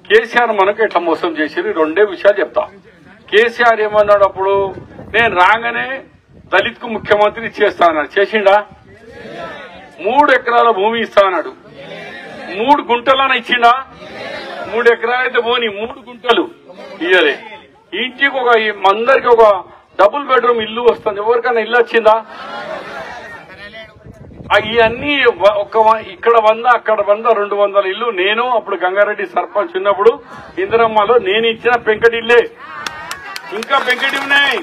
కేసీఆర్ మనకు ఎట్లా మోసం చేసిరు ఈ రెండే విషయాలు చెప్తా కేసీఆర్ ఏమన్నాడు అప్పుడు నేను రాగానే దళిత్ కు ముఖ్యమంత్రి చేస్తా అన్నాడు చేసిండా మూడు ఎకరాల భూమి ఇస్తా అన్నాడు మూడు గుంటలన ఇచ్చిండా మూడు ఎకరాలు అయితే పోని మూడు గుంటలు ఇయ్యలే ఇంటికి ఒక అందరికి ఒక డబుల్ బెడ్రూమ్ ఇల్లు వస్తుంది ఎవరికైనా ఇల్లు వచ్చిందా ఆ ఇవన్నీ వ- ఒక వ- ఇక్కడ వంద అక్కడ వంద రెండు వందల ఇల్లు నేను అప్పుడు గంగారెడ్డి సర్పంచ్ ఉన్నప్పుడు ఇందిరమ్మలో నేను ఇచ్చిన పెంకటిల్లే ఇంకా పెంకటి ఉన్నాయి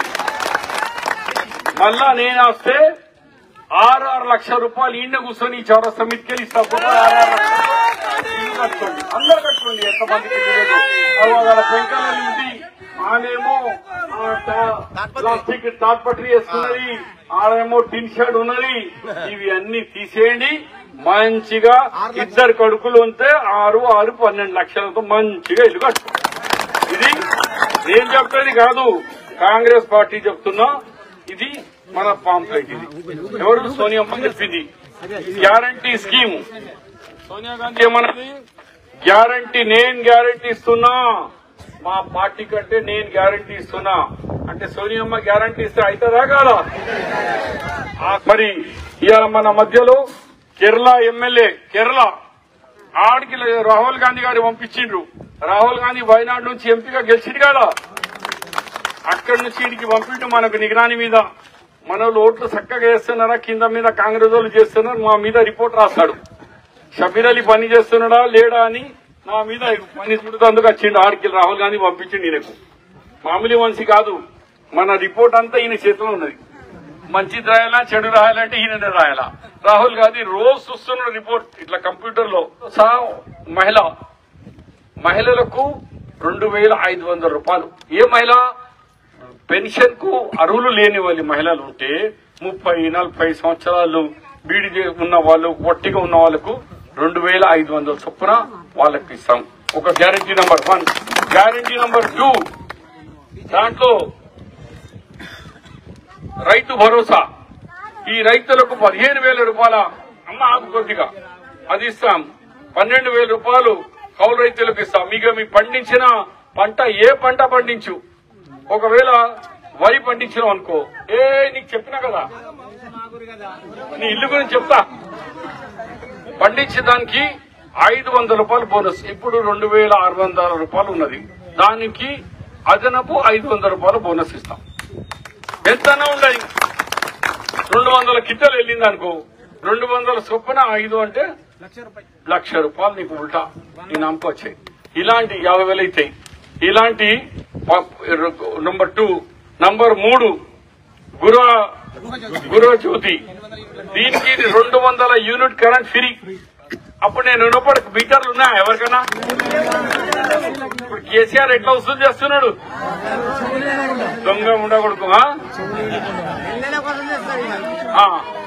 మళ్ళా నేను వస్తే ఆరు ఆరు లక్షల రూపాయలు ఈయన కూర్చొని ఈ చౌరస్తా మీదకెళ్ళి ఇస్తా కూడా ఆరు ఆరు లక్షలు ఇల్లు కట్టుకోండి అందరు కట్టుకోండి ఎంతమందికి తెలియదు అలా పెంకల ఉంది ఆమెమో ఆ టా- ప్లాస్టిక్ తాట్పట్రి వేసుకున్నది ఆడేమో టిన్ షర్ట్ ఉన్నది ఇవి అన్ని తీసేయండి మంచిగా ఇద్దరు కడుకులు ఉంటే ఆరు ఆరు పన్నెండు లక్షలతో మంచిగా ఇల్లు కట్టుకోండి ఇది నేను చెప్పేది కాదు కాంగ్రెస్ పార్టీ చెప్తున్నా ఇది మన పాంప్లెట్ ఇది ఎవరు సోనియమ్మ చెప్పింది గ్యారంటీ స్కీమ్ సోనియా గాంధీ ఏమన్నది గ్యారంటీ నేను గ్యారంటీ ఇస్తున్నా మా పార్టీ కంటే నేను గ్యారంటీ ఇస్తున్నా అంటే సోనియమ్మ గ్యారంటీ ఇస్తే అవుతుందా కాదా ఆ, మరి ఇవాళ మన మధ్యలో కేరళ ఎమ్మెల్యే కేరళ ఆడికి రాహుల్ గాంధీ గారు పంపించిండ్రు రాహుల్ గాంధీ వయనాడు నుంచి ఎంపీగా గెలిచిండు కదా అక్కడి నుంచి ఇడికి పంపిండు మనకు నిగరాని మీద మన వాళ్ళు ఓట్లు చక్కగా వేస్తున్నారా కింద మీద కాంగ్రెస్ వాళ్ళు చేస్తున్నారు మా మీద రిపోర్ట్ రాస్తాడు షబీర్ అలీ పని చేస్తున్నాడా లేడా అని నా మీద పని చూడేందుకు వచ్చిండు ఆడికి రాహుల్ గాంధీ పంపించిండు ఈయనకు మామూలు మనిషి కాదు మన రిపోర్ట్ అంతా ఈయన చేతిలో ఉన్నది మంచిది రాయాలా చెడు రాయాలంటే ఈయననే రాయాలా రాహుల్ గాంధీ రోజు చూస్తున్నాడు రిపోర్ట్ ఇట్లా కంప్యూటర్ లో సహా మహిళ మహిళలకు రెండు వేల ఐదు వందల రూపాయలు ఏ మహిళ పెన్షన్ కు అర్హులు లేని వాళ్ళ మహిళలు ఉంటే ముప్పై నలభై సంవత్సరాలు బీడి చే- ఉన్న వాళ్ళు ఒట్టిగా ఉన్న వాళ్ళకు రెండు వేల ఐదు వందల చొప్పున వాళ్ళకి ఇస్తాం ఒక guarantee number one guarantee number two దాంట్లో రైతు భరోసా ఈ రైతులకు పదిహేను వేల రూపాయల అమ్మ ఆకు కొద్దిగా అది ఇస్తాం పన్నెండు వేల రూపాయలు కౌలు రైతులకు ఇస్తాం మీకు మీ పండించిన పంట ఏ పంట పండించు ఒకవేళ వరి పండించినావు అనుకో ఏ నీకు చెప్పినా కదా నీ ఇల్లు గురించి చెప్తా పండించే దానికి ఐదు వందల రూపాయలు బోనస్ ఇప్పుడు రెండు వేల ఆరు వందల రూపాయలు ఉన్నది దానికి అదనపు ఐదు వందల రూపాయలు బోనస్ ఇస్తాం ఎంతనా ఉండదు రెండు వందల కిట్టలు వెళ్ళింది అనుకో రెండు వందల చొప్పున ఐదు అంటే లక్ష రూపాయలు నీకు ఉల్టా నీ నమ్మకం వచ్చాయి ఇలాంటి యాభై వేలు అవుతాయి ఇలాంటి నంబర్ టూ నంబర్ మూడు గురు గురు జ్యోతి దీనికి రెండు వందల యూనిట్ కరెంట్ ఫ్రీ అప్పుడు నేను ఉన్నప్పుడు మీటర్లు ఉన్నాయా ఎవరికైనా ఇప్పుడు కేసీఆర్ ఎట్లా వసూలు చేస్తున్నాడు దొంగ ఉండకూడదు ఆ? ఆ.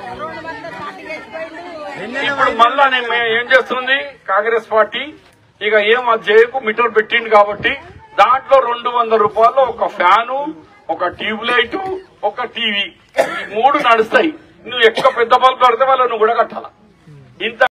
ఇప్పుడు మళ్ళా నేను మే- ఏం చేస్తుంది కాంగ్రెస్ పార్టీ ఇక ఏం అది చేయకు మీటర్ పెట్టింది కాబట్టి దాంట్లో రెండు వందల రూపాయలు ఒక ఫ్యాను ఒక ట్యూబ్ లైట్ ఒక టీవీ ఈ మూడు నడుస్తాయి నువ్వు ఎక్కువ పెద్ద బల్బు కడితే వాళ్ళు నువ్వు కూడా కట్టాల ఇంత